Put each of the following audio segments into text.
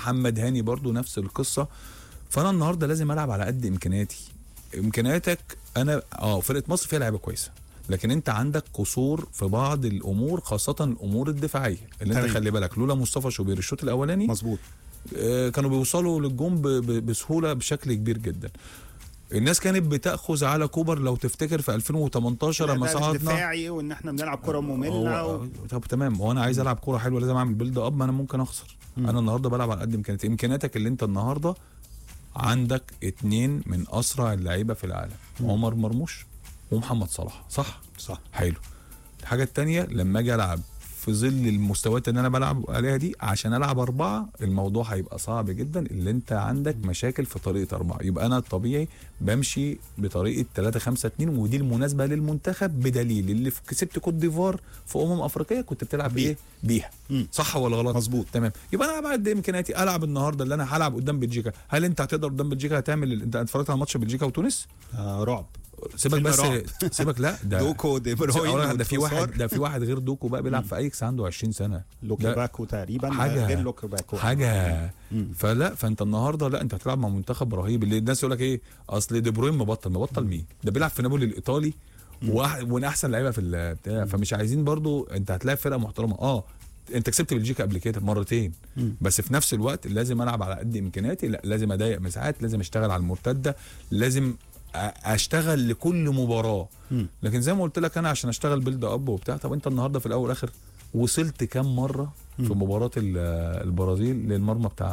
محمد هاني برضو نفس القصه فانا النهارده لازم العب على قد امكانياتي امكانياتك انا اه فرقه مصر فيها لعيبه كويسه لكن انت عندك قصور في بعض الامور خاصه الامور الدفاعيه اللي انت تمام. خلي بالك لولا مصطفى شوبير الشوط الاولاني مظبوط آه، كانوا بيوصلوا للجون ب- ب- بسهوله بشكل كبير جدا الناس كانت بتاخذ على كوبر لو تفتكر في 2018 لما ده صعدنا دفاعي وان احنا بنلعب كره ممله هو و... طب تمام هو انا عايز العب كوره حلوه لازم اعمل بيلد اب ما انا ممكن اخسر مم. انا النهارده بلعب على قد امكانياتي امكانياتك اللي انت النهارده عندك اتنين من اسرع اللعيبه في العالم مم. عمر مرموش ومحمد صلاح صح صح حلو الحاجه التانية لما اجي العب في ظل المستويات اللي انا بلعب عليها دي عشان العب اربعه الموضوع هيبقى صعب جدا اللي انت عندك مشاكل في طريقه اربعه يبقى انا الطبيعي بمشي بطريقه 3 5 2 ودي المناسبه للمنتخب بدليل اللي في- كسبت كوت ديفوار في امم افريقيا كنت بتلعب بيه. بايه؟ بيها مم. صح ولا غلط؟ مظبوط تمام يبقى انا العب قد امكانياتي العب النهارده اللي انا هلعب قدام بلجيكا هل انت هتقدر قدام بلجيكا هتعمل ال- انت اتفرجت على ماتش بلجيكا وتونس؟ آه رعب سيبك فيلم بس رعب. سيبك لا ده دوكو دي أقول بروين لك ده في واحد وتروسار. ده في واحد غير دوكو بقى بيلعب في ايكس عنده 20 سنه لوكي ده باكو تقريبا حاجة- غير لوكي باكو حاجه مم. فلا فانت النهارده لا انت هتلعب مع منتخب رهيب اللي الناس يقول لك ايه اصل دي بروين مبطل مبطل مين ده بيلعب في نابولي الايطالي وأح- ومن احسن لعيبه في البتاع فمش عايزين برضو انت هتلاعب فرقه محترمه اه انت كسبت بلجيكا قبل كده مرتين مم. بس في نفس الوقت لازم العب على قد امكانياتي لا لازم اضيق مساحات لازم اشتغل على المرتده لازم أ- اشتغل لكل مباراه مم. لكن زي ما قلت لك انا عشان اشتغل بيلد اب وبتاع طب انت النهارده في الاول والاخر وصلت كام مره في مم. مباراه ال- البرازيل للمرمى بتاع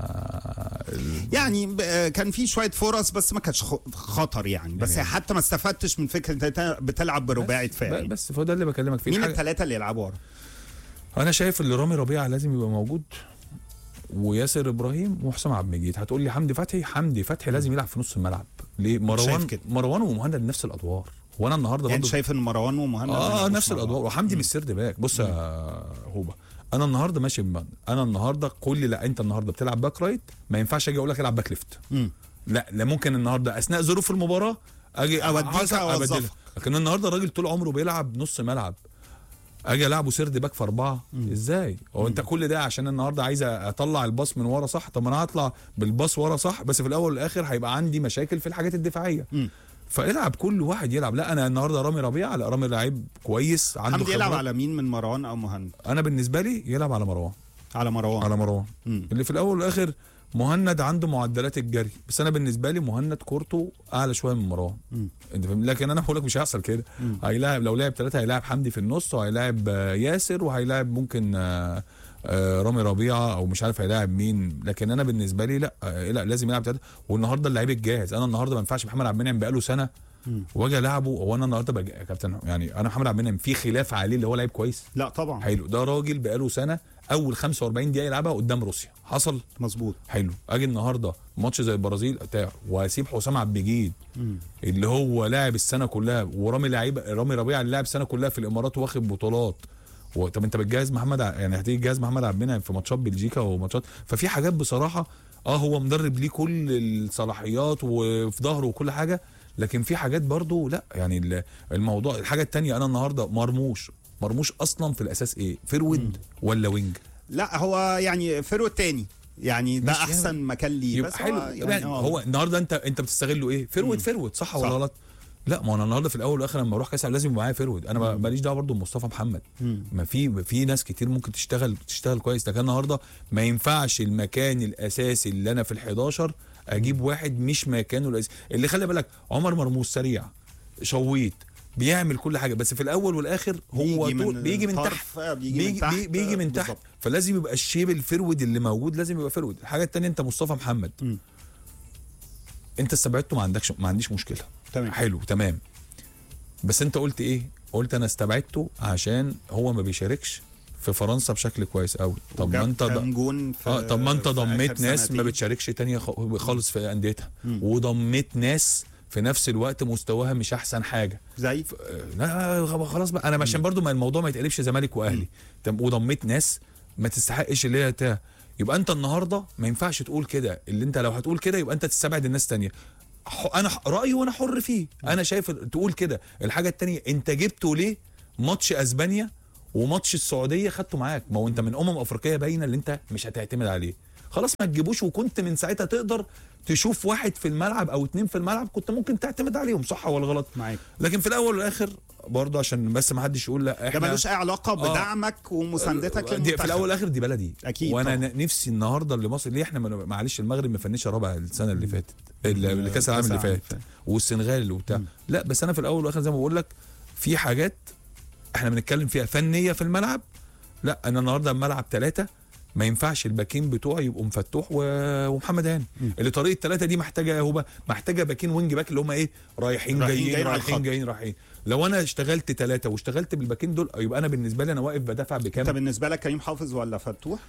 ال- يعني ب- آه، كان في شويه فرص بس ما كانتش خ- خطر يعني بس يعني- حتى ما استفدتش من فكره انت بتلعب برباعي بس- دفاعي بس فده اللي بكلمك فيه مين الحاجة- الثلاثه اللي يلعبوا ورا انا شايف ان رامي ربيعه لازم يبقى موجود وياسر ابراهيم وحسام عبد المجيد هتقول لي حمدي فتحي حمدي فتحي لازم يلعب في نص الملعب ليه شايف مروان كده. مروان ومهند نفس الادوار وانا النهارده يعني برضه شايف ان مروان ومهند اه بيلعبوا نفس مع بعض. الادوار وحمدي مش سيرد باك بص يا هوبا انا النهارده ماشي بمعنى. انا النهارده كل لا انت النهارده بتلعب باك رايت ما ينفعش اجي اقول لك العب باك ليفت مم. لا لا ممكن النهارده اثناء ظروف المباراه اجي أوديك حسب- أوظفك. أبدلك. لكن النهارده الراجل طول عمره بيلعب نص ملعب اجي العبه سيرد باك في اربعه ازاي؟ هو انت كل ده عشان النهارده عايز اطلع الباص من ورا صح طب ما انا هطلع بالباص ورا صح بس في الاول والاخر هيبقى عندي مشاكل في الحاجات الدفاعيه مم. فالعب كل واحد يلعب لا انا النهارده رامي ربيعه لا رامي لعيب كويس عنده حمدي يلعب خبرات. على مين من مروان او مهند انا بالنسبه لي يلعب على مروان على مروان على مروان مم. اللي في الاول والاخر مهند عنده معدلات الجري بس انا بالنسبه لي مهند كورته اعلى شويه من مروان مم. انت فاهم لكن انا بقول لك مش هيحصل كده مم. هيلاعب لو لعب ثلاثه هيلاعب حمدي في النص وهيلاعب آه، ياسر وهيلاعب ممكن آه، آه، رامي ربيعه او مش عارف هيلاعب مين لكن انا بالنسبه لي لا آه، لا لازم يلعب ثلاثه والنهارده اللعيب الجاهز انا النهارده ما ينفعش محمد عبد المنعم بقاله سنه مم. واجي العبه هو انا النهارده بج... يا كابتن يعني انا محمد عبد المنعم في خلاف عليه اللي هو لعيب كويس لا طبعا حلو ده راجل بقاله سنه اول 45 دقيقه يلعبها قدام روسيا حصل مظبوط حلو اجي النهارده ماتش زي البرازيل بتاع واسيب حسام عبد المجيد مم. اللي هو لاعب السنه كلها ورامي لعيب رامي ربيعه اللي لاعب السنه كلها في الامارات واخد بطولات و- طب انت بتجهز محمد ع- يعني هتيجي تجهز محمد عبد المنعم في ماتشات بلجيكا وماتشات ففي حاجات بصراحه اه هو مدرب ليه كل الصلاحيات وفي ظهره وكل حاجه لكن في حاجات برضو لا يعني ال- الموضوع الحاجه التانية انا النهارده مرموش مرموش اصلا في الاساس ايه فرود ولا وينج لا هو يعني فرو التاني يعني ده مش يعني- احسن مكان ليه يبقى بس حلو هو يعني, يعني آه. هو النهارده انت انت بتستغله ايه فرود فرود صح ولا صح. غلط لا ما انا النهارده في الاول والاخر لما اروح كاس العالم لازم يبقى معايا فرود انا ما- ماليش دعوه برضه بمصطفى محمد مم. ما في في ناس كتير ممكن تشتغل تشتغل كويس لكن النهارده ما ينفعش المكان الاساسي اللي انا في ال11 اجيب واحد مش مكانه الاساسي اللي خلي بالك عمر مرموش سريع شويت بيعمل كل حاجه بس في الاول والاخر هو بيجي طول من بيجي من طرف، تحت آه، بيجي من بيجي, تحت، بيجي, بيجي من آه، تحت بالظبط. فلازم يبقى الشيب الفرود اللي موجود لازم يبقى فرود الحاجه الثانيه انت مصطفى محمد مم. انت استبعدته ما عندكش ما عنديش مشكله تمام حلو تمام بس انت قلت ايه قلت انا استبعدته عشان هو ما بيشاركش في فرنسا بشكل كويس قوي طب ما انت كام ض... جون في اه طب ما انت في ضميت آخر ناس ما سنتين. بتشاركش تانية خ- خالص في انديتها مم. وضميت ناس في نفس الوقت مستواها مش احسن حاجه زي لا خلاص بقى انا عشان برضو ما الموضوع ما يتقلبش زمالك واهلي طب وضميت ناس ما تستحقش اللي هي بتاع يبقى انت النهارده ما ينفعش تقول كده اللي انت لو هتقول كده يبقى انت تستبعد الناس تانية ح- انا ح- رايي وانا حر فيه انا شايف ال- تقول كده الحاجه التانية انت جبته ليه ماتش اسبانيا وماتش السعوديه خدته معاك ما هو انت من امم افريقيه باينه اللي انت مش هتعتمد عليه خلاص ما تجيبوش وكنت من ساعتها تقدر تشوف واحد في الملعب او اتنين في الملعب كنت ممكن تعتمد عليهم صح ولا غلط معاك لكن في الاول والاخر برضه عشان بس ما حدش يقول لا ده احنا ملوش اي علاقه بدعمك ومساندتك دي في للمنتخب الاول والاخر دي بلدي أكيد وانا طبعاً. ن- نفسي النهارده اللي مصر ليه احنا ما- معلش المغرب مفنشه رابع السنه اللي فاتت اللي اللي كاس العالم اللي العالم. فات والسنغال وبتاع لا بس انا في الاول والاخر زي ما بقول لك في حاجات احنا بنتكلم فيها فنيه في الملعب لا انا النهارده الملعب ثلاثه ما ينفعش الباكين بتوعي يبقوا مفتوح و... ومحمد هاني اللي طريقه الثلاثه دي محتاجه يا هوبا محتاجه باكين وينج باك اللي هم ايه رايحين رايحين جايين جايين على رايحين الخط. جايين رايحين لو انا اشتغلت ثلاثه واشتغلت بالباكين دول يبقى انا بالنسبه لي انا واقف بدافع بكام انت بالنسبه لك كريم حافظ ولا فتوح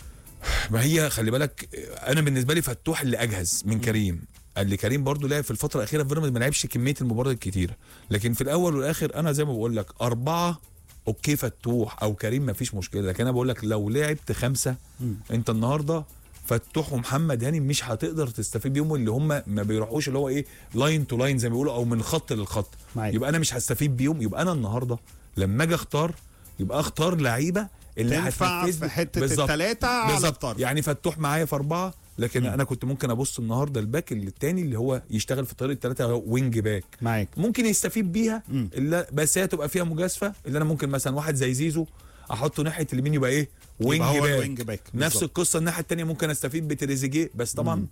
ما هي خلي بالك انا بالنسبه لي فتوح اللي اجهز من كريم قال لي كريم برضو لعب في الفتره الاخيره في بيراميدز ما لعبش كميه المباريات الكتيره لكن في الاول والاخر انا زي ما بقول لك اربعه اوكي فتوح او كريم ما فيش مشكله لكن انا بقول لك لو لعبت خمسه انت النهارده فتوح ومحمد هاني مش هتقدر تستفيد بيهم اللي هم ما بيروحوش اللي هو ايه لاين تو لاين زي ما بيقولوا او من خط للخط معاك. يبقى انا مش هستفيد بيهم يبقى انا النهارده لما اجي اختار يبقى اختار لعيبه اللي تنفع هتنفذ في لي- حته بالظبط. الثلاثه على بالظبط الطرف يعني فتوح معايا في اربعه لكن مم. انا كنت ممكن ابص النهارده الباك الثاني اللي هو يشتغل في طريقه ثلاثه وينج باك معاك ممكن يستفيد بيها مم. اللي بس هي تبقى فيها مجازفه اللي انا ممكن مثلا واحد زي زيزو احطه ناحيه اليمين يبقى ايه وينج يبقى هو باك الوينج باك نفس بالظبط. القصه الناحيه الثانيه ممكن استفيد بتريزيجيه بس طبعا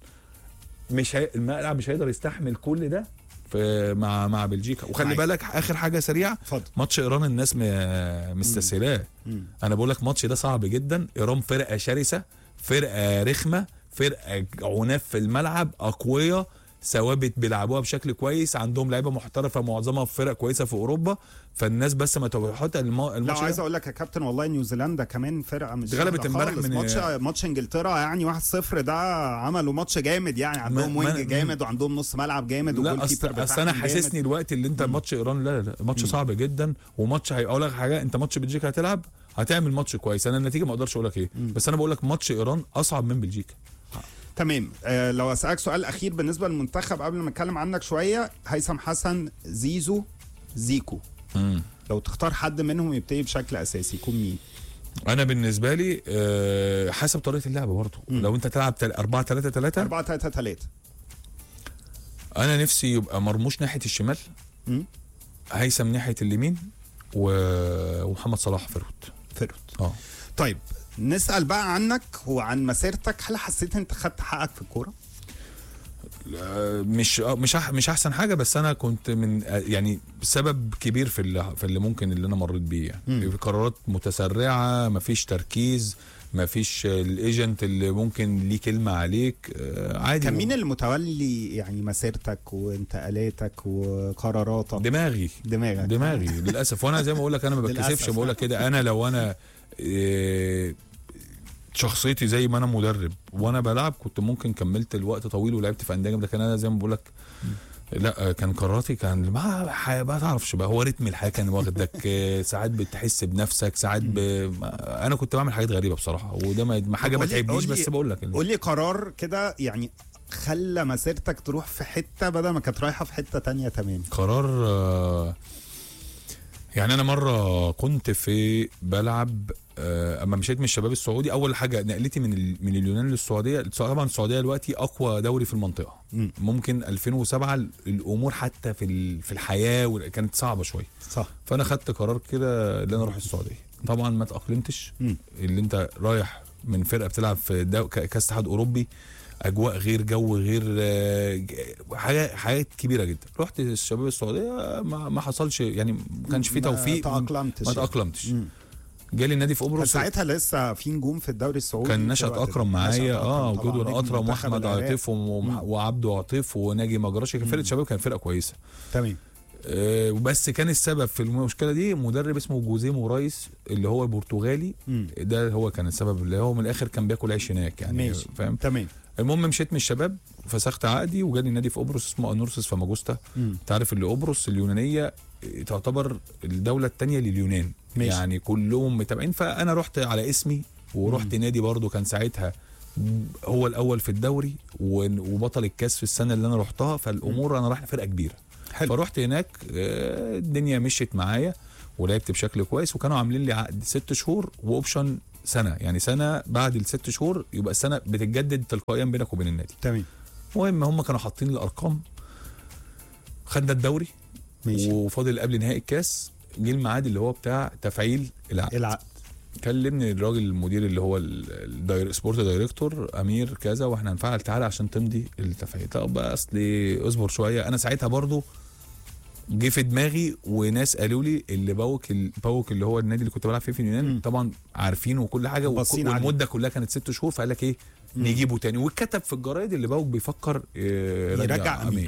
مش هي... الملعب مش هيقدر يستحمل كل ده في مع مع بلجيكا وخلي معاك. بالك اخر حاجه سريعه اتفضل ماتش ايران الناس م- مستسهلاه مم. انا بقول لك الماتش ده صعب جدا ايران فرقه شرسه فرقه رخمه فرقه عناف في الملعب اقوياء ثوابت بيلعبوها بشكل كويس عندهم لعيبه محترفه معظمها في فرق كويسه في اوروبا فالناس بس ما توحط الم- لا الماتش عايز ده اقول لك يا كابتن والله نيوزيلندا كمان فرقه مش اتغلبت سهلة امبارح خالص. من- ماتش ماتش انجلترا يعني 1-0 ده عملوا ماتش جامد يعني عندهم ما- وينج ما- جامد وعندهم نص ملعب جامد لا وجول اصل كيبر اصل انا بتاعهم حاسسني جامد. الوقت اللي انت ماتش ايران لا لا ماتش صعب جدا وماتش هيقول لك حاجه انت ماتش بلجيكا هتلعب هتعمل ماتش كويس انا النتيجه ما اقدرش اقول لك ايه بس انا بقول لك ماتش ايران اصعب من بلجيكا تمام آه لو اسالك سؤال اخير بالنسبه للمنتخب قبل ما اتكلم عنك شويه هيثم حسن زيزو زيكو لو تختار حد منهم يبتدي بشكل اساسي يكون مين انا بالنسبه لي آه، حسب طريقه اللعب برضه لو انت تلعب 4 3 3 4 3 3 انا نفسي يبقى مرموش ناحيه الشمال مم. هيثم ناحيه اليمين و... ومحمد صلاح فرود فيرود اه طيب نسال بقى عنك وعن مسيرتك هل حسيت انت خدت حقك في الكوره آه، مش آه، مش أح مش احسن حاجه بس انا كنت من آه، يعني سبب كبير في اللي في اللي ممكن اللي انا مريت بيه يعني في قرارات متسرعه مفيش تركيز مفيش آه، الايجنت اللي ممكن ليه كلمه عليك آه، عادي كان مين اللي متولي يعني مسيرتك وانتقالاتك وقراراتك دماغي دماغك دماغي للاسف وانا زي ما بقول لك انا ما بتكسفش للأسف. بقول لك كده انا لو انا إيه، شخصيتي زي ما انا مدرب وانا بلعب كنت ممكن كملت الوقت طويل ولعبت في انديه جامدة، لكن انا زي ما بقول لك لا كان قراراتي كان ما ح- ما تعرفش بقى هو رتم الحياه كان واخدك إيه، ساعات بتحس بنفسك ساعات ب... ما- انا كنت بعمل حاجات غريبه بصراحه وده ما ما حاجه ما قولي- تعبنيش قولي- بس بقول لك قول لي قرار كده يعني خلى مسيرتك تروح في حته بدل ما كانت رايحه في حته تانية تمام قرار آه، يعني انا مره كنت في بلعب آه، اما مشيت من الشباب السعودي اول حاجه نقلتي من ال- من اليونان للسعوديه طبعا السعوديه دلوقتي اقوى دوري في المنطقه مم. ممكن 2007 الامور حتى في ال- في الحياه وال- كانت صعبه شويه صح فانا خدت قرار كده ان انا اروح السعوديه طبعا ما تاقلمتش مم. اللي انت رايح من فرقه بتلعب في دو... ك- كاس اتحاد اوروبي اجواء غير جو غير آه، ج- حاجه حاجات كبيره جدا رحت الشباب السعوديه ما, ما حصلش يعني ما كانش في ما توفيق تأقلمتش ما يعني. تاقلمتش مم. جالي النادي في كان قبرص ساعتها لسه في نجوم في الدوري السعودي كان في نشأت الوقت ده. اكرم معايا نشأت اه أكرم طبعاً، جدول نجم اكرم منتخب واحمد العراق. عاطف وم- وعبده عاطف وناجي مجرشي كان فرقه شباب كان فرقه كويسه تمام آه، وبس كان السبب في المشكله دي مدرب اسمه جوزيه مورايس اللي هو برتغالي مم. ده هو كان السبب اللي هو من الاخر كان بياكل عيش هناك يعني ماشي فاهم تمام المهم مشيت من الشباب فسخت عقدي وجالي نادي في قبرص اسمه انورسس فاماجوستا مم. انت عارف اللي قبرص اليونانيه تعتبر الدوله الثانيه لليونان ماشي. يعني كلهم متابعين فانا رحت على اسمي ورحت نادي برضو كان ساعتها هو الاول في الدوري و- وبطل الكاس في السنه اللي انا رحتها فالامور انا رايح لفرقه كبيره حلو. فرحت هناك آه، الدنيا مشيت معايا ولعبت بشكل كويس وكانوا عاملين لي عقد ست شهور واوبشن سنه يعني سنه بعد الست شهور يبقى السنه بتتجدد تلقائيا بينك وبين النادي تمام المهم هم كانوا حاطين الارقام خدنا الدوري ماشي وفاضل قبل نهائي الكاس جه الميعاد اللي هو بتاع تفعيل العقد العقد كلمني الراجل المدير اللي هو ال- الداير سبورت دايركتور امير كذا واحنا هنفعل تعالى عشان تمضي التفعيل طب بقى اصل اصبر شويه انا ساعتها برضو جه في دماغي وناس قالوا لي اللي باوك باوك اللي هو النادي اللي كنت بلعب فيه في اليونان مم. طبعا عارفينه وكل حاجه وك- باصين عليه. والمده كلها كانت ست شهور فقال لك ايه مم. نجيبه تاني واتكتب في الجرايد اللي باوك بيفكر آه، يرجع أمير.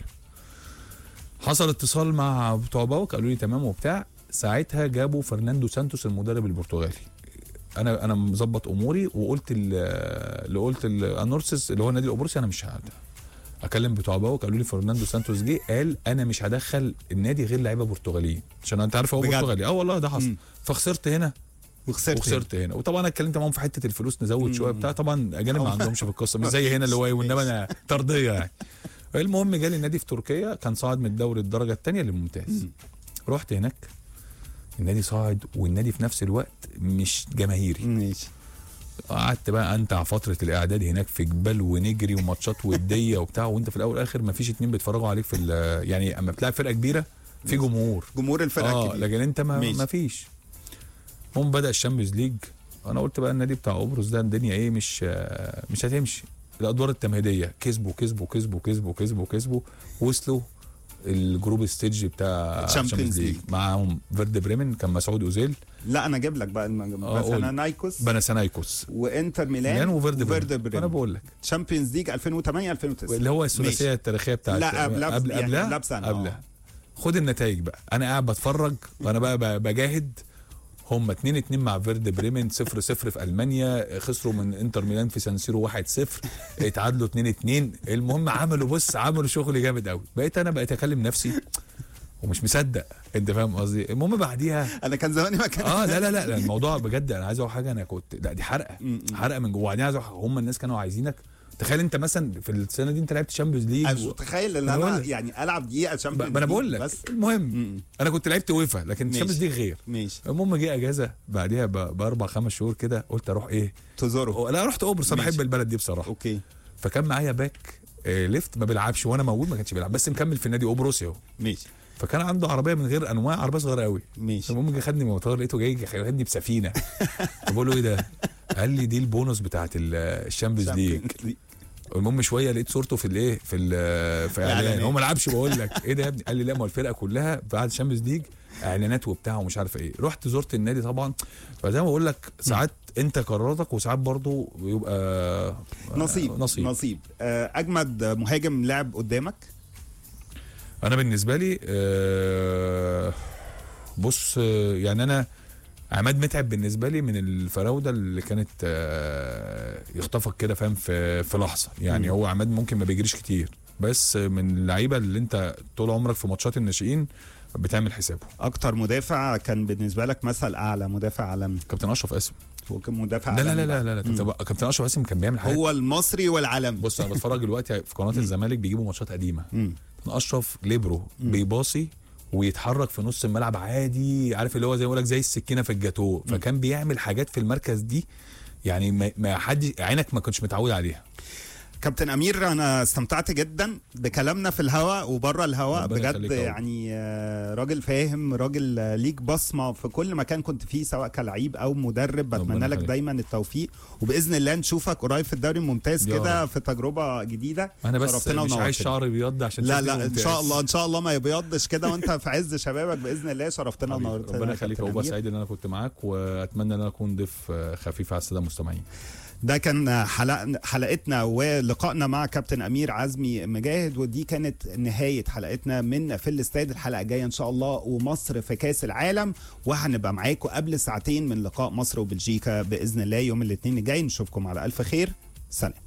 حصل اتصال مع بتوع باوك قالوا لي تمام وبتاع ساعتها جابوا فرناندو سانتوس المدرب البرتغالي انا انا مظبط اموري وقلت ال- اللي قلت الانورسس اللي هو نادي الاوبروسي انا مش هقعد اكلم بتوع باوك قالوا لي فرناندو سانتوس جه قال انا مش هدخل النادي غير لعيبه برتغاليين عشان انت عارف هو بجد؟ برتغالي اه والله ده حصل مم. فخسرت هنا وخسرت وخسرت هنا وطبعا انا اتكلمت معاهم في حته الفلوس نزود مم. شويه بتاع طبعا اجانب ما أو- عندهمش في القصه مش زي هنا اللي هو إيه، وانما انا طرديه يعني المهم جالي النادي في تركيا كان صاعد من الدوري الدرجه الثانيه للممتاز مم. رحت هناك النادي صاعد والنادي في نفس الوقت مش جماهيري ماشي قعدت بقى انتع فتره الاعداد هناك في جبال ونجري وماتشات وديه وبتاع وانت في الاول والاخر ما فيش اتنين بيتفرجوا عليك في ال- يعني اما بتلعب فرقه كبيره في جمهور جمهور الفرقه اه الكبيره لكن انت ما, ماشي. ما فيش هم بدا الشامبيونز ليج انا قلت بقى النادي بتاع قبرص ده الدنيا ايه مش آه، مش هتمشي الادوار التمهيديه كسبوا كسبوا كسبوا كسبوا كسبوا كسبوا وصلوا الجروب ستيج بتاع Champions الشامبيونز ليج League. معاهم فيرد بريمن كان مسعود اوزيل لا انا اجيب لك بقى الم- آه، بس قول. انا نايكوس باناثينايكوس وانتر ميلان ميلان وفيرد وفيرد بريمن انا بريمن بقول لك تشامبيونز ليج 2008 2009 اللي هو الثلاثيه ماشي. التاريخيه بتاعت لا، قبلها- قبل يعني قبلها قبلها بسنة، قبلها آه. خد النتائج بقى انا قاعد بتفرج وانا بقى ب- بجاهد هم 2 2 مع فيرد بريمن 0 0 في المانيا خسروا من انتر ميلان في سان سيرو 1 0 اتعادلوا 2 2 المهم عملوا بص عملوا شغل جامد قوي بقيت انا بقيت اكلم نفسي ومش مصدق انت فاهم قصدي المهم بعديها انا كان زماني ما كان اه لا لا لا لا، الموضوع بجد انا عايز اقول حاجه انا كنت لا دي حرقه م- م. حرقه من جوه وبعدين عايز أقول حاجة، هم الناس كانوا عايزينك تخيل انت مثلا في السنه دي انت لعبت شامبيونز ليج انا مش متخيل ان أنا بقول انا لك. يعني العب دقيقه ب- تشامبيونز ما انا بقول لك بس المهم م- م. انا كنت لعبت ويفا لكن ماشي. الشامبيونز ليج غير ماشي المهم جه اجازه بعديها ب- باربع خمس شهور كده قلت اروح ايه تزوره لا رحت قبرص انا ماشي. بحب البلد دي بصراحه اوكي فكان معايا باك آه، ليفت ما بيلعبش وانا موجود ما كانش بيلعب بس مكمل في نادي قبرص اهو ماشي فكان عنده عربيه من غير انواع عربيه صغيره قوي ماشي المهم جه خدني من المطار لقيته جاي خدني بسفينه بقول له ايه ده؟ قال لي دي البونص بتاعت ال- الشامبيونز ليج Champions League. المهم شويه لقيت صورته في الايه في ال- في اعلان إعلانات. هو ما لعبش بقول لك ايه ده يا ابني قال لي لا ما هو الفرقه كلها بعد الشامبيونز ليج اعلانات وبتاع ومش عارف ايه رحت زرت النادي طبعا فزي ما بقول لك ساعات انت قراراتك وساعات برضو بيبقى نصيب نصيب نصيب آه، اجمد مهاجم لعب قدامك انا بالنسبه لي آه، بص آه، يعني انا عماد متعب بالنسبه لي من الفراوده اللي كانت آه، يخطفك كده فاهم في في لحظه يعني مم. هو عماد ممكن ما بيجريش كتير بس من اللعيبه اللي انت طول عمرك في ماتشات الناشئين بتعمل حسابه اكتر مدافع كان بالنسبه لك مثل اعلى مدافع عالمي كابتن اشرف قاسم هو كان مدافع لا لا عالمي لا بقى. لا لا, لا. مم. كابتن- كابتن اشرف قاسم كان بيعمل حاجات هو المصري والعالمي بص انا بتفرج دلوقتي في قناه الزمالك بيجيبوا ماتشات قديمه مم. كابتن اشرف ليبرو مم. بيباصي ويتحرك في نص الملعب عادي عارف اللي هو زي ما بقول لك زي السكينه في الجاتوه فكان بيعمل حاجات في المركز دي يعني ما- ما حد عينك ما كنتش متعود عليها كابتن امير انا استمتعت جدا بكلامنا في الهواء وبره الهواء ربنا بجد يخليك يا رب. يعني آه، راجل فاهم راجل آه، ليك بصمه في كل مكان كنت فيه سواء كلعيب او مدرب ربنا بتمنى لك يخليك. دايما التوفيق وباذن الله نشوفك قريب في الدوري الممتاز يا كده رب. في تجربه جديده انا بس شرفتنا مش عايز ونورتنا. شعري بيض عشان لا شكلي لا ان ممتاز. شاء الله ان شاء الله ما يبيضش كده وانت في عز شبابك باذن الله شرفتنا حبيبي، ونورتنا ربنا يا يخليك كابتن هو أمير. سعيد ان انا كنت معاك واتمنى ان انا اكون ضيف آه، خفيف على الساده المستمعين ده كان حلق حلقتنا ولقائنا مع كابتن امير عزمي مجاهد ودي كانت نهايه حلقتنا من في الاستاد الحلقه الجايه ان شاء الله ومصر في كاس العالم وهنبقى معاكم قبل ساعتين من لقاء مصر وبلجيكا باذن الله يوم الاثنين الجاي نشوفكم على الف خير سلام